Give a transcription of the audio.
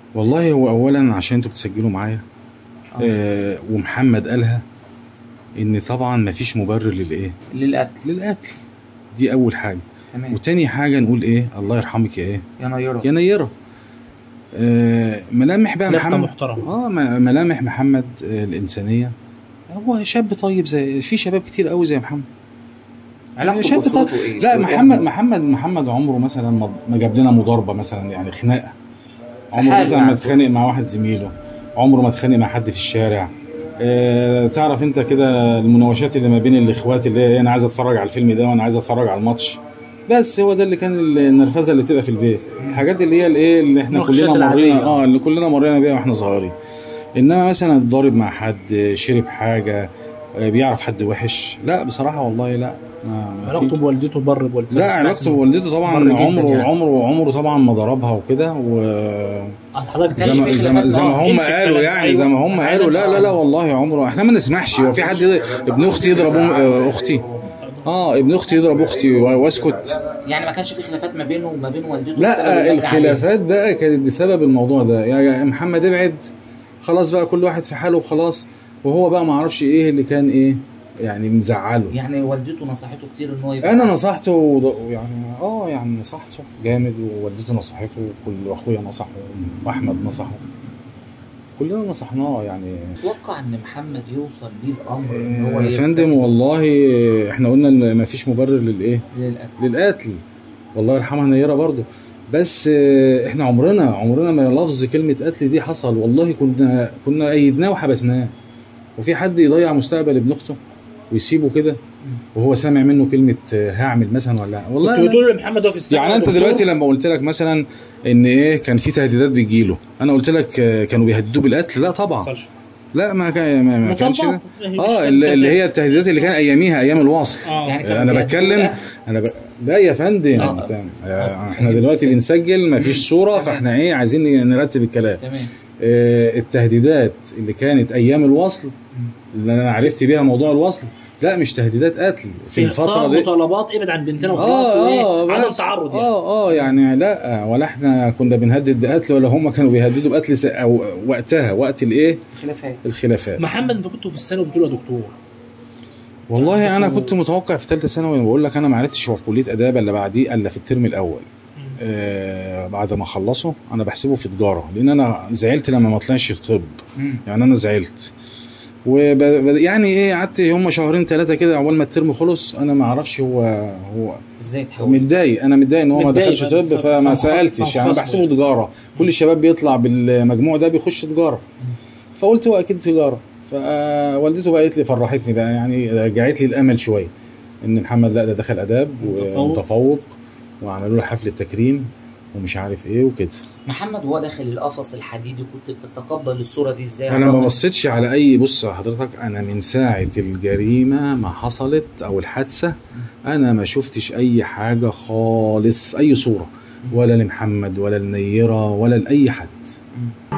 والله هو اولا عشان انتوا بتسجلوا معايا آه. آه ومحمد قالها ان طبعا مفيش مبرر للايه للقتل للقتل دي اول حاجه تمام وتاني حاجه نقول ايه الله يرحمك يا ايه يا نيرة يا نيره آه ملامح بقى لفتة محمد محترمة اه م- ملامح محمد آه الانسانيه هو شاب طيب زي في شباب كتير قوي زي محمد علاقته شاب بأسرته ايه؟ لا والأم؟ محمد محمد محمد عمره مثلا ما- ما جاب لنا مضاربه مثلا يعني خناقه عمره حاجة مثلا ما يعني. اتخانق مع واحد زميله عمره ما اتخانق مع حد في الشارع آه تعرف انت كده المناوشات اللي ما بين الاخوات اللي هي انا عايز اتفرج على الفيلم ده وانا عايز اتفرج على الماتش بس هو ده اللي كان النرفزه اللي بتبقى في البيت الحاجات اللي هي الايه اللي احنا المناقشات كلنا العادية. مرينا اه اللي كلنا مرينا بيها واحنا صغيرين انما مثلا اتضارب مع حد شرب حاجه آه، بيعرف حد وحش لا بصراحه والله لا ما ما في- علاقته بوالدته بر بوالدته لا سمعت علاقته إنه بوالدته طبعا بر جداً عمره يعني. عمره عمره طبعا ما ضربها وكده و عن حضرتك كانش زي في ما زي ما, زي ما خلافات هم يمشي قالوا الكلام. يعني زي ما هم أيوة. قالوا لا لا لا أيوة. والله عمره احنا ما نسمحش هو في حد ابن اختي يضرب أم- آه، اختي اه ابن اختي يضرب اختي و- واسكت يعني ما كانش في خلافات ما بينه وما بين والدته بسبب لا الوجع الخلافات بقى كانت بسبب الموضوع ده يا محمد ابعد خلاص بقى كل واحد في حاله وخلاص وهو بقى ما عرفش ايه اللي كان ايه يعني مزعله عليه. يعني والدته نصحته كتير ان هو يبقى انا نصحته وض- يعني اه يعني نصحته جامد ووالدته نصحته كل واخويا نصحه واحمد نصحه كلنا نصحناه يعني تتوقع ان محمد يوصل بيه الامر ان هو يا يبقى فندم والله احنا قلنا ان مفيش مبرر للايه للقتل للقتل والله يرحمها نيره برضه بس آه، احنا عمرنا عمرنا ما لفظ كلمه قتل دي حصل والله كنا كنا ايدناه وحبسناه وفي حد يضيع مستقبل ابن اخته ويسيبه كده وهو سامع منه كلمه آه، هعمل مثلا ولا والله كنت أنا- بتقول لمحمد هو في السنه يعني انت دلوقتي لما قلت لك مثلا ان ايه كان في تهديدات بتجيله انا قلت لك آه، كانوا بيهددوه بالقتل لا طبعا لا ما كان ما, ما كانش ده. اه اللي, اللي هي التهديدات اللي كان اياميها ايام الوصل اه يعني كانوا انا بيهددوه بتكلم بقى. انا ب... لا يا فندم آه. انت آه، احنا دلوقتي بنسجل مفيش صوره فاحنا ايه عايزين نرتب الكلام تمام آه، التهديدات اللي كانت ايام الوصل اللي انا عرفت بيها موضوع الوصل لا مش تهديدات قتل في في الفتره الفتره دي مطالبات ابعد عن بنتنا وخلاص اه وايه اه عدم بس تعرض يعني اه اه يعني لا ولا احنا كنا بنهدد بقتل ولا هم كانوا بيهددوا بقتل س... او وقتها وقت الايه خلافات الخلافات محمد انت كنت في السنه وبتقول يا دكتور والله انا كنت متوقع في ثالثه ثانوي بقول لك انا ما عرفتش هو في كليه اداب الا بعديه الا في الترم الاول آه بعد ما خلصوا انا بحسبه في تجاره لان انا زعلت لما ما طلعش في طب مم. يعني انا زعلت وب... ب- يعني ايه قعدت هم شهرين ثلاثه كده عقبال ما الترم خلص انا ما اعرفش هو هو ازاي تحول متضايق انا متضايق ان هو ما متضايق دخلش بقى، طب ف- فما ف- سالتش يعني فانفصلوا. بحسبه تجاره كل الشباب بيطلع بالمجموع ده بيخش تجاره فقلت هو اكيد تجاره فوالدته بقى قالت لي فرحتني بقى يعني رجعت لي الامل شويه ان محمد لا ده دخل اداب متفوق. ومتفوق وعملوا له حفله تكريم ومش عارف ايه وكده محمد وهو داخل القفص الحديدي كنت بتتقبل الصوره دي ازاي انا ما رغم- بصيتش على اي بص حضرتك انا من ساعه الجريمه ما حصلت او الحادثه انا ما شفتش اي حاجه خالص اي صوره ولا لمحمد ولا لنيره ولا لاي حد مم.